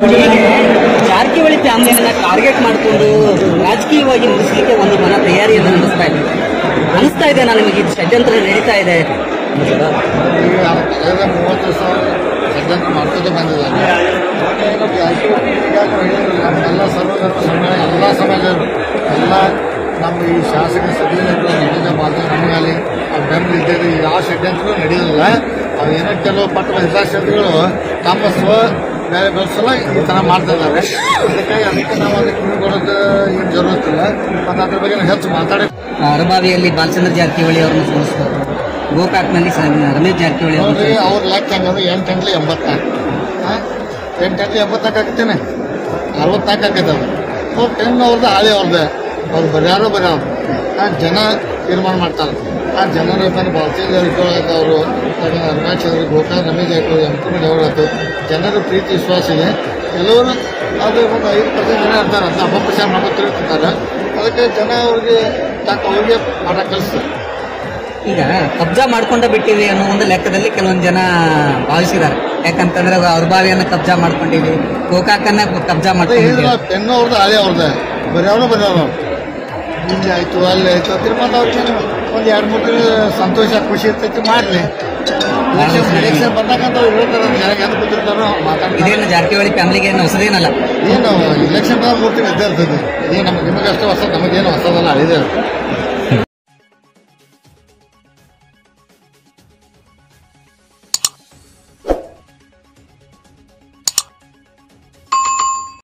Jarkiholi ಫ್ಯಾಮಿಲಿಯನ್ನ target ಮಾಡಿಕೊಂಡು ರಾಜಕೀಯವಾಗಿ ಮುಗಿಸ್ಲಿಕ್ಕೆ ಒಂದು ಮನ ತಯಾರಿಯನ್ನು ನಡೆಸ್ತಾ ಇದೆ ಅನಿಸ್ತಾ ಇದೆ ನಿಮಗೆ ಇದು ಷಡ್ಯಂತ್ರ ನಡೀತಾ ಇದೆ ಈಗ ಕಳೆದ ಮೂವತ್ತು ದಿವಸ ಷಡ್ಯಂತ್ರ ಮಾಡ್ಕೋತ ಬಂದಿದ್ದಾರೆ ಏನು ಜಾರಕಿಹೊಳಿ ಈಗಾಗಲೇ ಹೇಳಿದ್ರು, ನಮ್ಮೆಲ್ಲ ಸರ್ವಧರ್ಮ ಸಮಾಜ ಎಲ್ಲ ಸಮಾಜರು ಎಲ್ಲ ನಮ್ಮ ಈ ಶಾಸಕ ಸಭೆಯಲ್ಲಿ ನಡೆದ ಮಾತು ನಮಗಲ್ಲಿ ಅವ್ರ ಬೆಂಬಲ ಇದ್ದಿದ್ದು ಯಾವ ಷಡ್ಯಂತ್ರ ನಡೆಯೋದಿಲ್ಲ ಅವೇನೋ ಕೆಲವು ಪಟ್ಟ ಹಿತಾಸಕ್ತಿಗಳು ತಮ್ಮ ಸ್ವ ಬೆಳೆ ಬೆಳೆಸಲ್ಲ ಈ ಥರ ಮಾಡ್ತಾ ಇದ್ದಾರೆ ಅದಕ್ಕಾಗಿ ಅದಕ್ಕೆ ನಾವು ಅದಕ್ಕೆ ಕಿವಿಗೊಡೋದು ಏನು ಜರುರತ್ತಿಲ್ಲ ಮತ್ತು ಅದ್ರ ಬಗ್ಗೆ ನಾವು ಹೆಚ್ಚು ಮಾತಾಡಿ ಅರಬಾವಿಯಲ್ಲಿ ಬಾಲಚಂದ್ರ ಜಾರಕಿಹೊಳಿ ಅವರನ್ನು ಸೋಲಿಸಬಹುದು ಗೋಕಾಕ್ನಲ್ಲಿ ಸ- ರಮೇಶ್ ಜಾರಕಿಹೊಳಿ ನೋಡ್ರಿ ಅವರನ್ನು ಅವ್ರ ಲೆಕ್ಕ ಹಂಗಂದ್ರೆ ಎಂಟು ಎಂಟ್ಲಿ ಎಂಬತ್ನಾಲ್ಕು ಹಾಂ ಎಂಟು ಎಂಟ್ಲಿ ಎಂಬತ್ನಾಲ್ಕು ಆಗ್ತೇನೆ ಅರವತ್ನಾಲ್ಕು ಆಕೈತೆ ಅದು ಅವ್ರು ಟೆನ್ ಅವ್ರದ್ದು ಹಾಳೆ ಅವ್ರದ್ದು ಅವ್ರು ಬರ್ಯಾರೋ ಬರ್ಯಾವ್ರು ಆ ಜನ ತೀರ್ಮಾನ ಮಾಡ್ತಾರೆ ಆ ಜನರ ಮೇಲೆ ಬಾಲ್ಚಿ ಜಾರಕಿಹೊಳಿ ಅವರು ಅರುಣಾಚಲ ಗೋಕಾಕ್ ರಮೇಶ್ ಜಾರಕಿಹೊಳಿ ಎಂಪಿ ಅವರಾಯ್ತು ಜನರ ಪ್ರೀತಿ ವಿಶ್ವಾಸ ಇದೆ ಎಲ್ಲರೂ ಅದು ಒಂದು ಐದು ಪರ್ಸೆಂಟ್ ಜನ ಇರ್ತಾರೆ ಅಂತ ಅಪಪ್ರಚಾರ ಮಾಡೋದು ತಿಳ್ತಿರ್ತಾರೆ ಅದಕ್ಕೆ ಜನ ಅವ್ರಿಗೆ ತಕ್ಕ ಅವ್ರಿಗೆ ಪಾಠ ಕಲಿಸ್ತಾರೆ ಈಗ ಕಬ್ಜಾ ಮಾಡ್ಕೊಂಡ ಬಿಟ್ಟಿವಿ ಅನ್ನೋ ಒಂದು ಲೆಕ್ಕದಲ್ಲಿ ಕೆಲವೊಂದು ಜನ ಭಾವಿಸಿದ್ದಾರೆ ಯಾಕಂತಂದ್ರೆ ಅರಬಾವಿಯನ್ನ ಕಬ್ಜಾ ಮಾಡ್ಕೊಂಡಿವಿ ಗೋಕಾಕನ್ನ ಕಬ್ಜಾ ಅದೇ ಮಾಡ್ಕೊಂಡಿವಿ ಹೇಳಿದ್ರಲ್ಲ, ಪೆನ್ ಅವ್ರದ್ದು ಹಳೆ ಅವ್ರದ್ದು ಬರ್ಯಾವ್ರು ಬರ್ಯಾವ್ರು ಇಲ್ಲಿ ಆಯ್ತು ಅಲ್ಲಿ ಆಯ್ತು ತಿರ್ಗಿ ಮತ್ತೆ ಅವ್ರಿಗೆ ಒಂದು ಎರಡು ಮೂರು ದಿನ ಸಂತೋಷ ಖುಷಿ ಇರ್ತೈತಿ ಮಾಡಲಿ ಎಲೆಕ್ಷನ್ ಬಂದಾಗಂತ ಅವ್ರು ಹೇಳ್ತಾರೆ ಜನ ಎಂದು ಕೂತಿರ್ತಾರೋ ಮಾತಾಡ್ತಾರೆ ಇದೇನು ಜಾರಕಿಹೊಳಿ ಫ್ಯಾಮಿಲಿಗೆ ಏನು ಹೊಸದೇನಲ್ಲ ಏನು ಇಲೆಕ್ಷನ್ ಬಂದಾಗ ಮೂರು ತಿಂಗಳು ಇದ್ದೇ ಇರ್ತೈತಿ ಏನು ನಮ್ಗೆ ನಿಮಗೆ ಅಷ್ಟೇ ಹೊಸ ನಮಗೇನು ಹೊಸದಲ್ಲ ಹಳಿದೆ